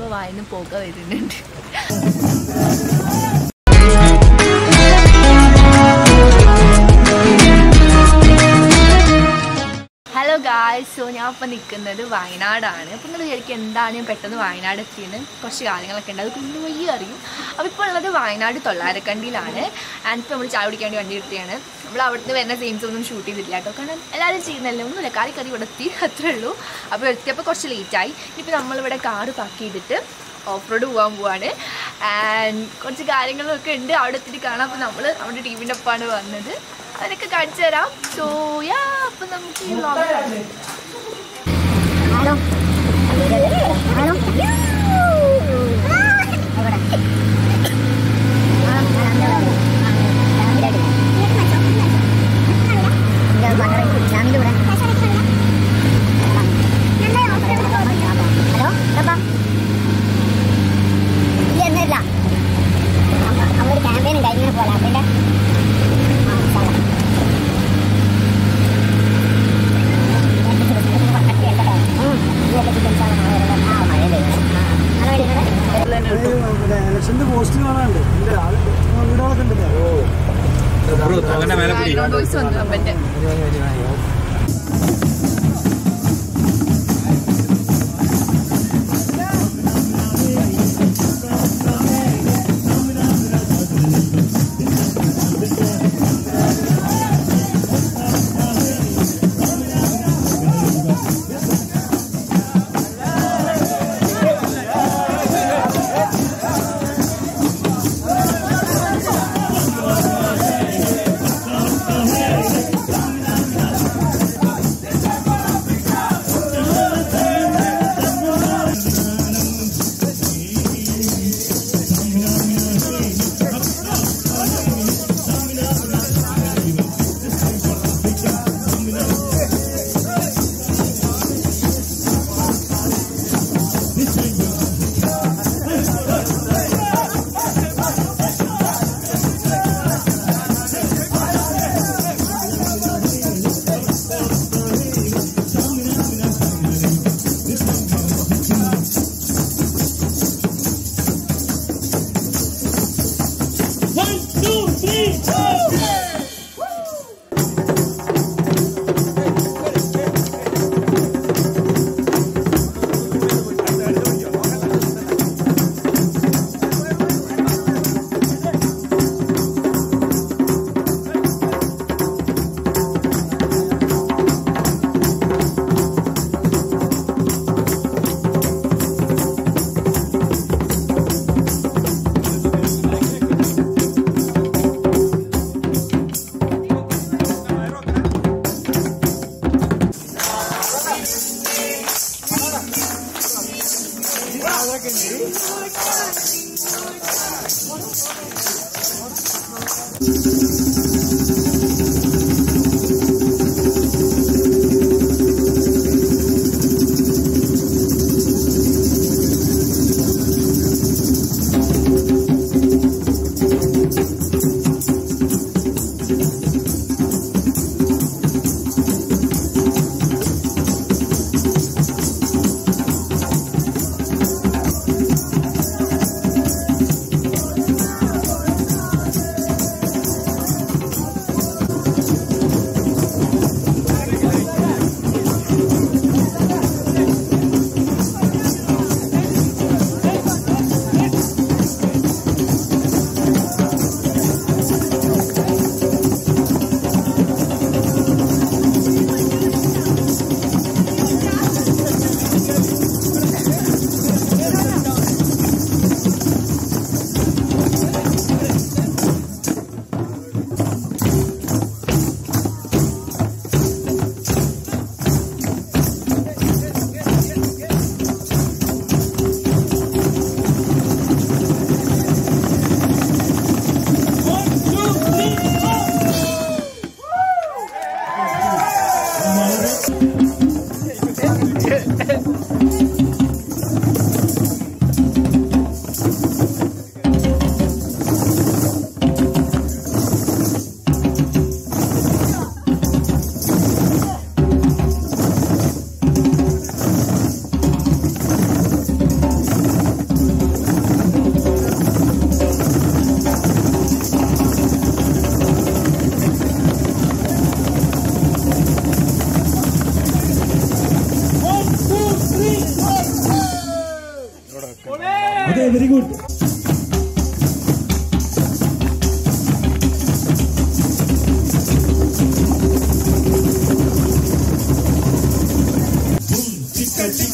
ഇപ്പോൾ വായന പോക വരുന്നുണ്ട് ഹലോ ഗായ്സ് സോ ഞാൻ ഇപ്പം നിൽക്കുന്നത് വയനാടാണ് അപ്പം നിങ്ങൾ വിചാരിക്കും എന്താണ് ഞാൻ പെട്ടെന്ന് വയനാട് എത്തിയെന്ന് കുറച്ച് കാര്യങ്ങളൊക്കെ ഉണ്ട് അത് കുഞ്ഞു വയ്യ അറിയും അപ്പോൾ ഇപ്പോൾ ഉള്ളത് വയനാട് തൊള്ളാരക്കണ്ടിയിലാണ് ആൻഡ് ഇപ്പോൾ നമ്മൾ ചായ കുടിക്കാൻ വേണ്ടി വണ്ടി എടുത്തിയാണ് നമ്മൾ അവിടുന്ന് വരുന്ന സീൻസ് ഒന്നും ഷൂട്ട് ചെയ്തില്ല കേട്ടോ കാരണം എല്ലാവരും ചെയ്യുന്നല്ലേ ഒന്നുമില്ല കാറി കറി ഇവിടെ എത്തി അത്രേ ഉള്ളൂ അപ്പോൾ എത്തിയപ്പോൾ കുറച്ച് ലേറ്റായി ഇനിയിപ്പോൾ നമ്മളിവിടെ കാറ് പാർക്ക് ചെയ്തിട്ട് ഓഫ് റോഡ് പോകാൻ പോവാണ് ആൻഡ് കുറച്ച് കാര്യങ്ങളൊക്കെ ഉണ്ട് അവിടെ എത്തിയിട്ട് കാണാം അപ്പോൾ നമ്മൾ നമ്മുടെ ടീമിൻ്റെ ഒപ്പമാണ് വന്നത് അതൊക്കെ കാണിച്ചു തരാം സോ യാ അപ്പം നമുക്ക് ഈ vlog കാണാം. അവര് ക്യാമ്പയിൻ ഉണ്ട് ഇങ്ങനെ പോലെ അതിന്റെ ഇലക്ഷന്റെ പോസ്റ്റ് കാണാണ്ട് ഇല്ല, അത് വീടുകളൊക്കെ ഉണ്ടല്ലോ അങ്ങനെ മേലെ പിടി Background voice വന്നു അമ്മന്റെ.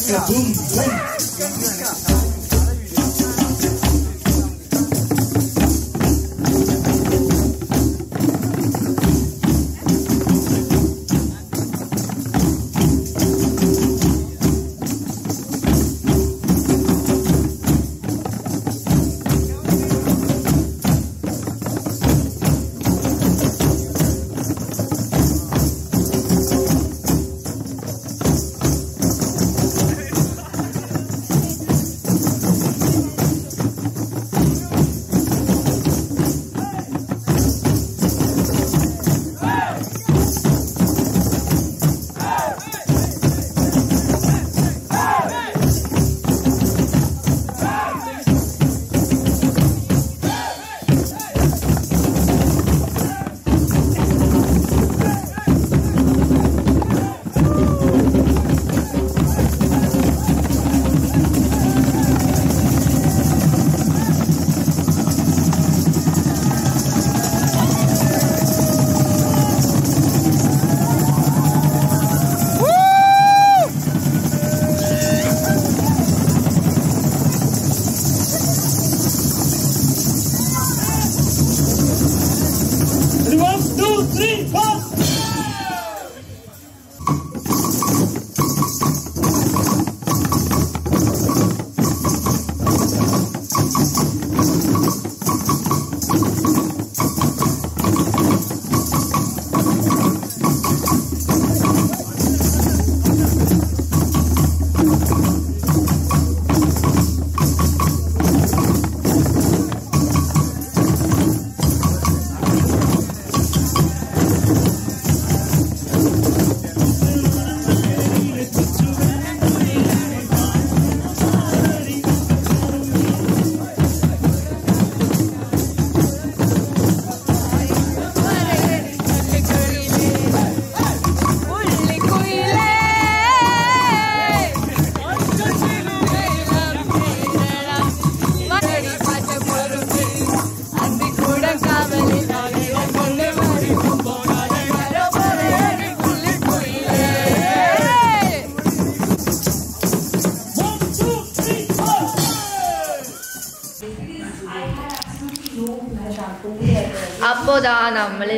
അപ്പോൾ ദാ നമ്മള്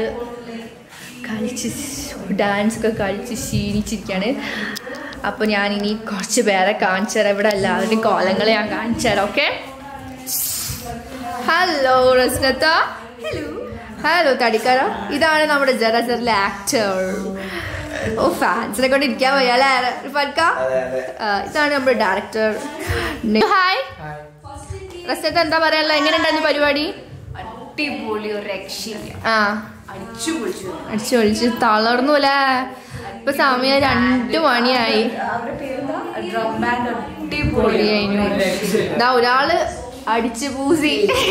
കളിച്ച് ഡാൻസ് ഒക്കെ കളിച്ച് ക്ഷീണിച്ചിരിക്കുകയാണ് അപ്പോൾ ഞാൻ ഇനി കുറച്ച് പേരെ കാണിച്ചു തരാം ഇവിടെ എല്ലാവരുടെയും കോലങ്ങൾ ഞാൻ കാണിച്ചു തരാം ഓക്കെ ഹലോ റസ്നത്ത ഹലോ ഹലോ തടിക്കാര ഇതാണ് നമ്മുടെ ജറസറിലെ ആക്ടർ ഓ ഫാൻസിനെ കൊണ്ട് ഇരിക്കാൻ വയ്യാലേ ഫൽക്ക ഇതാണ് നമ്മുടെ ഡയറക്ടർ ഹായ് റസ്നത്ത എന്താ പറയാനുള്ള എങ്ങനെയുണ്ടായിരുന്നു പരിപാടി അടിപൊളി ഒരു രക്ഷയില്ല ആ അടിച്ചു പൊളിച്ചു അടിച്ചു പൊളിച്ച് തളർന്നുല്ലേ ഇപ്പൊ സമയം രണ്ടു മണിയായി അവരുടെ പേരെന്താ ഡ്രം ബാൻഡ് അടിപൊളി പൊളിയായിരുന്നു ഇതാ ഒരാള് അടിച്ചു പൂസി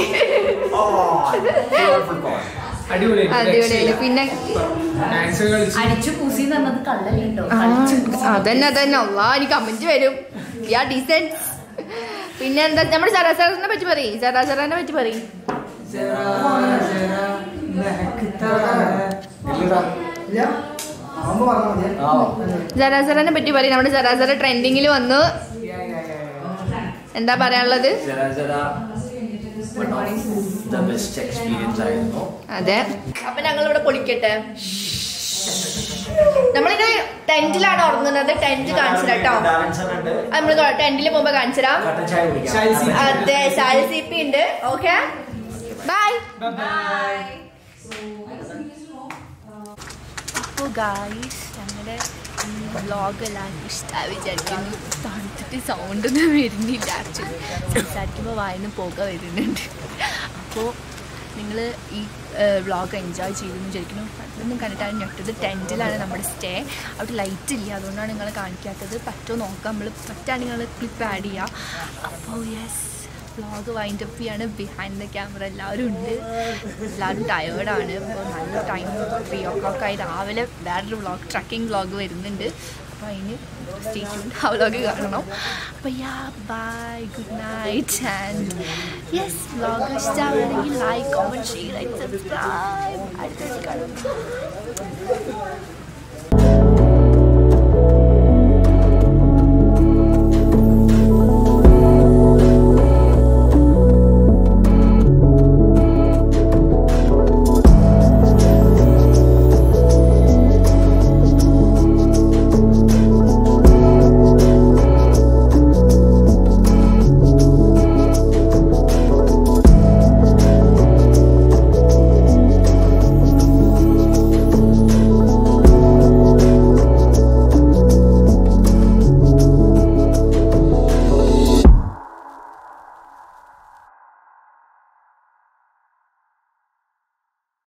അടിപൊളിയായി പിന്നെ അടിച്ചു പൂസി എന്ന് പറഞ്ഞത് കള്ളല്ലോ ആ, അതന്നെ അതന്നെ അള്ളാ എനിക്ക് കമന്റ് വരും യാ ഡീസെന്റ് പിന്നെ എന്താ നമ്മുടെ സരാസറിനെ പറ്റി പറയും സരാസറിനെ പറ്റി പറയും സരാസറിനെ പറ്റി പറയും നമ്മുടെ സരാസര ട്രെൻഡിങ്ങിൽ വന്നു എന്താ പറയാനുള്ളത് the best experience ആയിരുന്നു അതെ അപ്പൊ ഞങ്ങൾ ഇവിടെ പൊളിക്കട്ടെ നമ്മളിത് ടെന്റിലാണ് ഉറങ്ങുന്നത് ടെന്റ് കാണിച്ചു കേട്ടോ ഡാൻസ് ഉണ്ട് നമ്മൾ ടെന്റിൽ പോകുമ്പോ കാണിച്ചു തരാം കട്ടൻ ചായ കുടിക്കാം അതെ ശാല സി പി ഉണ്ട് ഓക്കെ ബൈ അപ്പോൾ ഗായ്സ് ഞങ്ങളുടെ ഈ വ്ളോഗ് എല്ലാവർക്കും ഇഷ്ടമായി വിചാരിക്കുന്നു തണുത്തിട്ട് സൗണ്ട് ഒന്നും വരുന്നില്ല ആക്ച്വലി സംസാരിക്കുമ്പോൾ വായന പുക വരുന്നുണ്ട് അപ്പോൾ നിങ്ങൾ ഈ വ്ളോഗ് എൻജോയ് ചെയ്തെന്ന് വിചാരിക്കുന്നു അതൊന്നും കണ്ടിട്ടാണ് ഞെട്ടത് ടെൻറ്റിലാണ് നമ്മുടെ സ്റ്റേ അവിടെ ലൈറ്റ് ഇല്ല അതുകൊണ്ടാണ് നിങ്ങൾ കാണിക്കാത്തത് പറ്റുമോ നോക്കാം നമ്മൾ പറ്റാണ് നിങ്ങൾ ക്ലിപ്പ് ആഡ് ചെയ്യുക അപ്പോൾ യെസ് വ്ളോഗ് വൈൻഡ് അപ്പ് ചെയ്യാണ് ബിഹൈൻഡ് ദ ക്യാമറ എല്ലാവരും ഉണ്ട് എല്ലാവരും ടയേർഡാണ് അപ്പോൾ നല്ല ടൈം ത്രീ ഓ ക്ലോക്ക് ആയി രാവിലെ വേറൊരു വ്ളോഗ് ട്രക്കിംഗ് വ്ളോഗ് വരുന്നുണ്ട് അപ്പോൾ അതിന് സ്റ്റേ ട്യൂൺ ആ വ്ളോഗ് കാണണം അപ്പോൾ yeah bye good night and yes vlog ഇഷ്ടമാണെങ്കിൽ like comment share and subscribe അടുത്ത കാണാം